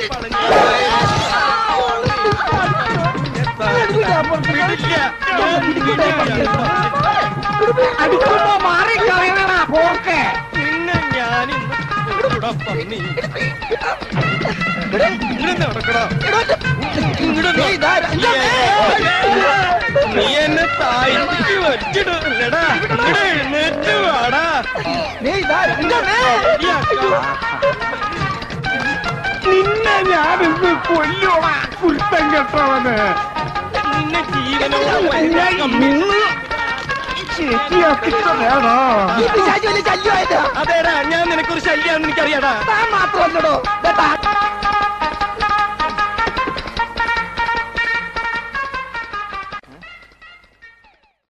അടിക്കുമ്പോ മാറി കളയണ പോക്കെ നിന്നെ ഞാനിന്ന് ഇവിടെ പന്നി. ഇങ്ങട് നടക്കടാ. ഇങ്ങട് നീ എന്നെ താഴ്ത്തിക്ക് വെച്ചിടല്ലടാ ഇവിടെ എഴുന്നേറ്റ് വാടാ നിന്നെ ഞാനിന്ന് കൊല്ലുവാ കുരുത്തം കെട്ടവന് നിന്നെ ജീവനോട് മരിക്കാൻ കമ്മി. ശരിയാക്കിട്ട് വേണോ ശല്യമായിട്ട് അതേടാ ഞാൻ നിനക്കൊരു ശല്യാന്ന് എനിക്കറിയാടാ താൻ മാത്രമല്ലടോ ദേ താൻ